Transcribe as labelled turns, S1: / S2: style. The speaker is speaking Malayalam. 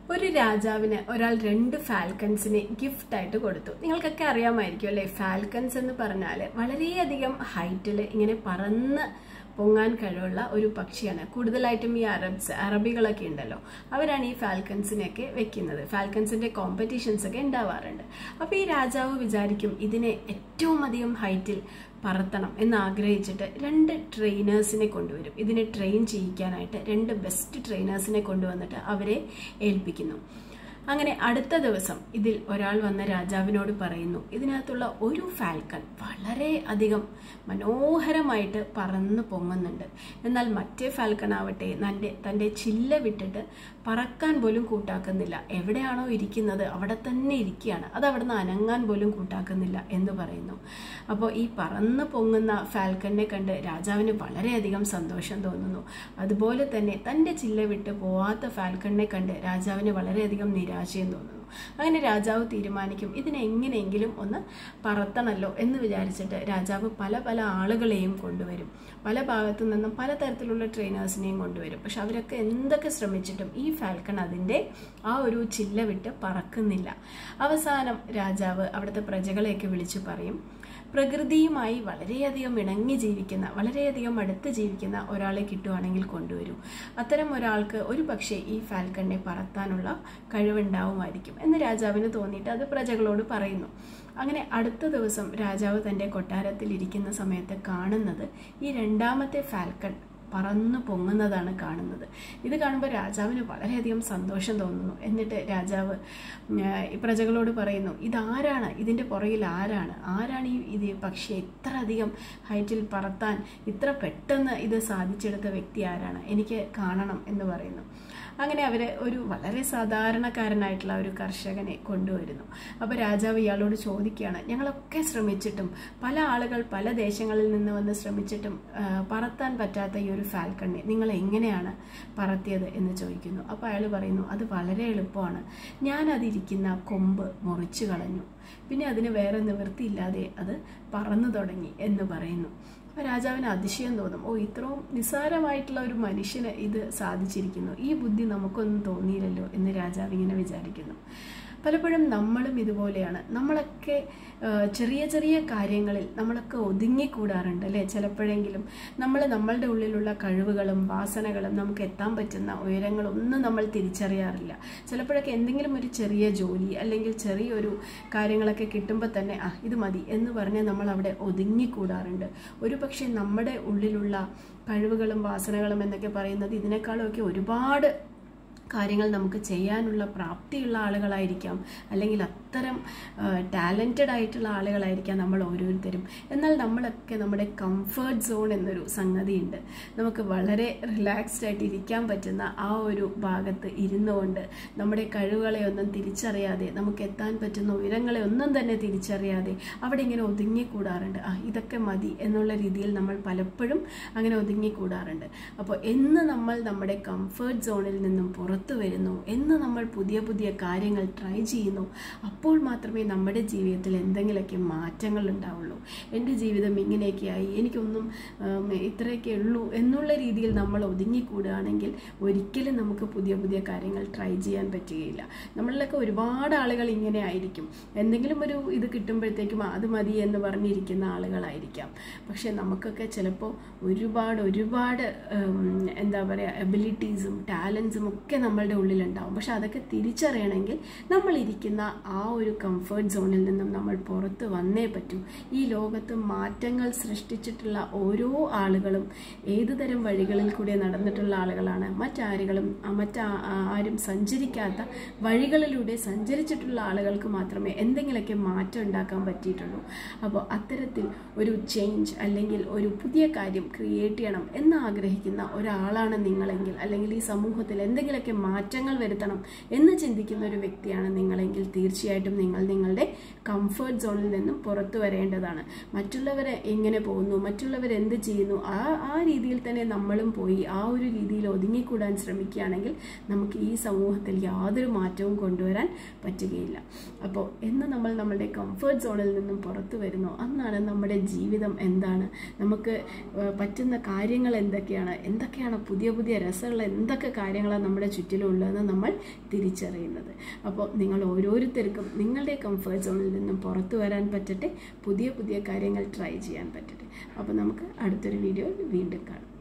S1: ഒരു രാജാവിന് ഒരാൾ രണ്ട് ഫാൽക്കൺസിനെ ഗിഫ്റ്റ് ആയിട്ട് കൊടുത്തു നിങ്ങൾക്കൊക്കെ അറിയാമായിരിക്കും അല്ലേ ഫാൽക്കൺസ് എന്ന് പറഞ്ഞാൽ വളരെയധികം ഹൈറ്റിൽ ഇങ്ങനെ പറന്ന് പൊങ്ങാൻ കഴിവുള്ള ഒരു പക്ഷിയാണ് കൂടുതലായിട്ടും ഈ അറബ്സ് അറബികളൊക്കെ ഉണ്ടല്ലോ അവരാണ് ഈ ഫാൽക്കൺസിനെയൊക്കെ വെക്കുന്നത് ഫാൽക്കൺസിന്റെ കോമ്പറ്റീഷൻസ് ഒക്കെ ഉണ്ടാവാറുണ്ട് അപ്പോൾ ഈ രാജാവ് വിചാരിക്കും ഇതിനെ ഏറ്റവും അധികം ഹൈറ്റിൽ പറത്തണം എന്ന് ആഗ്രഹിച്ചിട്ട് രണ്ട് ട്രെയിനേഴ്സിനെ കൊണ്ടുവരും ഇതിനെ ട്രെയിൻ ചെയ്യിക്കാനായിട്ട് രണ്ട് ബെസ്റ്റ് ട്രെയിനേഴ്സിനെ കൊണ്ടുവന്നിട്ട് അവരെ ഏൽപ്പിക്കുന്നു അങ്ങനെ അടുത്ത ദിവസം ഇതിൽ ഒരാൾ വന്ന രാജാവിനോട് പറയുന്നു ഇതിനകത്തുള്ള ഒരു ഫാൽക്കൺ വളരെ അധികം മനോഹരമായിട്ട് പറന്ന് പൊങ്ങുന്നുണ്ട് എന്നാൽ മറ്റേ ഫാൽക്കൺ ആവട്ടെ തൻ്റെ തൻ്റെ ചില്ല വിട്ടിട്ട് പറക്കാൻ പോലും കൂട്ടാക്കുന്നില്ല എവിടെയാണോ ഇരിക്കുന്നത് അവിടെ തന്നെ ഇരിക്കുകയാണ് അത് അവിടെ നിന്ന് അനങ്ങാൻ പോലും കൂട്ടാക്കുന്നില്ല എന്ന് പറയുന്നു അപ്പോൾ ഈ പറന്ന് പൊങ്ങുന്ന ഫാൽക്കണിനെ കണ്ട് രാജാവിന് വളരെയധികം സന്തോഷം തോന്നുന്നു അതുപോലെ തന്നെ തൻ്റെ ചില്ല വിട്ട് പോവാത്ത ഫാൽക്കണിനെ കണ്ട് രാജാവിന് വളരെയധികം നിരാശയും തോന്നുന്നു അങ്ങനെ രാജാവ് തീരുമാനിക്കും ഇതിനെ എങ്ങനെയെങ്കിലും ഒന്ന് പറത്തണല്ലോ എന്ന് വിചാരിച്ചിട്ട് രാജാവ് പല പല ആളുകളെയും കൊണ്ടുവരും പല ഭാഗത്തു നിന്നും പലതരത്തിലുള്ള ട്രെയിനേഴ്സിനെയും കൊണ്ടുവരും പക്ഷെ അവരൊക്കെ എന്തൊക്കെ ശ്രമിച്ചിട്ടും ഈ ഫാൽക്കൺ അതിൻ്റെ ആ ഒരു ചില്ല വിട്ട് പറക്കുന്നില്ല അവസാനം രാജാവ് അവിടുത്തെ പ്രജകളെയൊക്കെ വിളിച്ചു പറയും പ്രകൃതിയുമായി വളരെയധികം ഇണങ്ങി ജീവിക്കുന്ന വളരെയധികം അടുത്ത് ജീവിക്കുന്ന ഒരാളെ കിട്ടുവാണെങ്കിൽ കൊണ്ടുവരൂ അത്തരം ഒരാൾക്ക് ഒരു പക്ഷേ ഈ ഫാൽക്കണിനെ പറത്താനുള്ള കഴിവുണ്ടാവുമായിരിക്കും എന്ന് രാജാവിന് തോന്നിയിട്ട് അത് പ്രജകളോട് പറയുന്നു അങ്ങനെ അടുത്ത ദിവസം രാജാവ് തൻ്റെ കൊട്ടാരത്തിൽ ഇരിക്കുന്ന സമയത്ത് കാണുന്നത് ഈ രണ്ടാമത്തെ ഫാൽക്കൺ പറന്നു പൊങ്ങുന്നതാണ് കാണുന്നത് ഇത് കാണുമ്പോൾ രാജാവിന് വളരെയധികം സന്തോഷം തോന്നുന്നു എന്നിട്ട് രാജാവ് ഈ പ്രജകളോട് പറയുന്നു ഇതാരാണ് ഇതിൻ്റെ പുറകിൽ ആരാണ് ആരാണ് ഈ ഇത് പക്ഷിയെ ഇത്ര അധികം ഹൈറ്റിൽ പറത്താൻ ഇത്ര പെട്ടെന്ന് ഇത് സാധിച്ചെടുത്ത വ്യക്തി ആരാണ് എനിക്ക് കാണണം എന്ന് പറയുന്നു അങ്ങനെ അവർ ഒരു വളരെ സാധാരണക്കാരനായിട്ടുള്ള ഒരു കർഷകനെ കൊണ്ടുവരുന്നു അപ്പോൾ രാജാവ് ഇയാളോട് ചോദിക്കുകയാണ് ഞങ്ങളൊക്കെ ശ്രമിച്ചിട്ടും പല ആളുകൾ പല ദേശങ്ങളിൽ നിന്ന് വന്ന് ശ്രമിച്ചിട്ടും പറത്താൻ പറ്റാത്ത ഈ ഒരു ഫാൽക്കണ്ണെ നിങ്ങൾ എങ്ങനെയാണ് പറത്തിയത് എന്ന് ചോദിക്കുന്നു അപ്പോൾ അയാൾ പറയുന്നു അത് വളരെ എളുപ്പമാണ് ഞാൻ അതിരിക്കുന്ന കൊമ്പ് മുറിച്ചു കളഞ്ഞു പിന്നെ അതിന് വേറെ നിവൃത്തിയില്ലാതെ അത് പറന്നു തുടങ്ങി എന്ന് പറയുന്നു അപ്പോൾ രാജാവിന് അതിശയം തോന്നും ഓ ഇത്രയും നിസ്സാരമായിട്ടുള്ള ഒരു മനുഷ്യന് ഇത് സാധിച്ചിരിക്കുന്നു ഈ ബുദ്ധി നമുക്കൊന്നും തോന്നിയില്ലല്ലോ എന്ന് രാജാവ് ഇങ്ങനെ വിചാരിക്കുന്നു പലപ്പോഴും നമ്മളും ഇതുപോലെയാണ് നമ്മളൊക്കെ ചെറിയ ചെറിയ കാര്യങ്ങളിൽ നമ്മളൊക്കെ ഒതുങ്ങിക്കൂടാറുണ്ട് അല്ലേ ചിലപ്പോഴെങ്കിലും നമ്മൾ നമ്മളുടെ ഉള്ളിലുള്ള കഴിവുകളും വാസനകളും നമുക്ക് എത്താൻ പറ്റുന്ന ഉയരങ്ങളൊന്നും നമ്മൾ തിരിച്ചറിയാറില്ല ചിലപ്പോഴൊക്കെ എന്തെങ്കിലും ഒരു ചെറിയ ജോലി അല്ലെങ്കിൽ ചെറിയൊരു കാര്യങ്ങളൊക്കെ കിട്ടുമ്പോൾ തന്നെ ആ ഇത് മതി എന്ന് പറഞ്ഞ് നമ്മൾ അവിടെ ഒതുങ്ങിക്കൂടാറുണ്ട് ഒരു പക്ഷേ നമ്മുടെ ഉള്ളിലുള്ള കഴിവുകളും വാസനകളും എന്നൊക്കെ പറയുന്നത് ഇതിനേക്കാളുമൊക്കെ ഒരുപാട് കാര്യങ്ങൾ നമുക്ക് ചെയ്യാനുള്ള പ്രാപ്തിയുള്ള ആളുകളായിരിക്കാം അല്ലെങ്കിൽ അത്തരം ടാലൻറ്റഡ് ആയിട്ടുള്ള ആളുകളായിരിക്കാം നമ്മൾ ഓരോരുത്തരും എന്നാൽ നമ്മളൊക്കെ നമ്മുടെ കംഫേർട്ട് സോൺ എന്നൊരു സംഗതിയുണ്ട് നമുക്ക് വളരെ റിലാക്സ്ഡ് ആയിട്ട് ഇരിക്കാൻ പറ്റുന്ന ആ ഒരു ഭാഗത്ത് ഇരുന്നുകൊണ്ട് നമ്മുടെ കഴിവുകളെ ഒന്നും തിരിച്ചറിയാതെ നമുക്ക് എത്താൻ പറ്റുന്ന ഉയരങ്ങളെ ഒന്നും തന്നെ തിരിച്ചറിയാതെ അവിടെ ഇങ്ങനെ ഒതുങ്ങിക്കൂടാറുണ്ട് ആ ഇതൊക്കെ മതി എന്നുള്ള രീതിയിൽ നമ്മൾ പലപ്പോഴും അങ്ങനെ ഒതുങ്ങിക്കൂടാറുണ്ട് അപ്പോൾ എന്ന് നമ്മൾ നമ്മുടെ കംഫേർട്ട് സോണിൽ നിന്നും പുറത്തു വരുന്നു എന്ന് നമ്മൾ പുതിയ പുതിയ കാര്യങ്ങൾ ട്രൈ ചെയ്യുന്നു അപ്പോൾ മാത്രമേ നമ്മുടെ ജീവിതത്തിൽ എന്തെങ്കിലുമൊക്കെ മാറ്റങ്ങൾ ഉണ്ടാവുള്ളൂ എൻ്റെ ജീവിതം ഇങ്ങനെയൊക്കെയായി എനിക്കൊന്നും ഇത്രയൊക്കെ ഉള്ളൂ എന്നുള്ള രീതിയിൽ നമ്മൾ ഒതുങ്ങിക്കൂടുകയാണെങ്കിൽ ഒരിക്കലും നമുക്ക് പുതിയ പുതിയ കാര്യങ്ങൾ ട്രൈ ചെയ്യാൻ പറ്റുകയില്ല നമ്മളിലൊക്കെ ഒരുപാട് ആളുകൾ ഇങ്ങനെ ആയിരിക്കും എന്തെങ്കിലും ഒരു ഇത് കിട്ടുമ്പോഴത്തേക്കും അത് മതി എന്ന് പറഞ്ഞിരിക്കുന്ന ആളുകളായിരിക്കാം പക്ഷേ നമുക്കൊക്കെ ചിലപ്പോൾ ഒരുപാട് ഒരുപാട് എന്താ പറയുക എബിലിറ്റീസും ടാലൻസും ഒക്കെ നമ്മളുടെ ഉള്ളിലുണ്ടാവും പക്ഷെ അതൊക്കെ തിരിച്ചറിയണമെങ്കിൽ നമ്മൾ ഇരിക്കുന്ന ആ ഒരു കംഫേർട്ട് സോണിൽ നിന്നും നമ്മൾ പുറത്ത് വന്നേ പറ്റൂ ഈ ലോകത്ത് മാറ്റങ്ങൾ സൃഷ്ടിച്ചിട്ടുള്ള ഓരോ ആളുകളും ഏതുതരം വഴികളിൽ കൂടെ നടന്നിട്ടുള്ള ആളുകളാണ് മറ്റാരുകളും മറ്റാ ആരും സഞ്ചരിക്കാത്ത വഴികളിലൂടെ സഞ്ചരിച്ചിട്ടുള്ള ആളുകൾക്ക് മാത്രമേ എന്തെങ്കിലുമൊക്കെ മാറ്റം ഉണ്ടാക്കാൻ പറ്റിയിട്ടുള്ളൂ അപ്പോൾ അത്തരത്തിൽ ഒരു ചേഞ്ച് അല്ലെങ്കിൽ ഒരു പുതിയ കാര്യം ക്രിയേറ്റ് ചെയ്യണം എന്ന് ആഗ്രഹിക്കുന്ന ഒരാളാണ് നിങ്ങളെങ്കിൽ അല്ലെങ്കിൽ ഈ സമൂഹത്തിൽ എന്തെങ്കിലുമൊക്കെ മാറ്റങ്ങൾ വരുത്തണം എന്ന് ചിന്തിക്കുന്ന ഒരു വ്യക്തിയാണ് നിങ്ങളെങ്കിൽ തീർച്ചയായും തീർച്ചയായിട്ടും നിങ്ങൾ നിങ്ങളുടെ കംഫർട്ട് സോണിൽ നിന്നും പുറത്തു വരേണ്ടതാണ് മറ്റുള്ളവരെ എങ്ങനെ പോകുന്നു മറ്റുള്ളവർ എന്ത് ചെയ്യുന്നു ആ ആ രീതിയിൽ തന്നെ നമ്മളും പോയി ആ ഒരു രീതിയിൽ ഒതുങ്ങിക്കൂടാൻ ശ്രമിക്കുകയാണെങ്കിൽ നമുക്ക് ഈ സമൂഹത്തിൽ യാതൊരു മാറ്റവും കൊണ്ടുവരാൻ പറ്റുകയില്ല അപ്പോൾ എന്ന് നമ്മൾ നമ്മുടെ കംഫർട്ട് സോണിൽ നിന്നും പുറത്തു വരുന്നു അന്നാണ് നമ്മുടെ ജീവിതം എന്താണ് നമുക്ക് ഏഹ്, പറ്റുന്ന കാര്യങ്ങൾ എന്തൊക്കെയാണ് എന്തൊക്കെയാണ് പുതിയ പുതിയ രസമുള്ള എന്തൊക്കെ കാര്യങ്ങളാണ് നമ്മുടെ ചുറ്റിലുള്ളതെന്ന് നമ്മൾ തിരിച്ചറിയുന്നത് അപ്പോൾ നിങ്ങൾ ഓരോരുത്തർക്കും നിങ്ങളുടെ കംഫർട്ട് സോണിൽ നിന്നും പുറത്തു വരാൻ പറ്റട്ടെ പുതിയ പുതിയ കാര്യങ്ങൾ ട്രൈ ചെയ്യാൻ പറ്റട്ടെ അപ്പോൾ നമുക്ക് അടുത്തൊരു വീഡിയോയിൽ വീണ്ടും കാണാം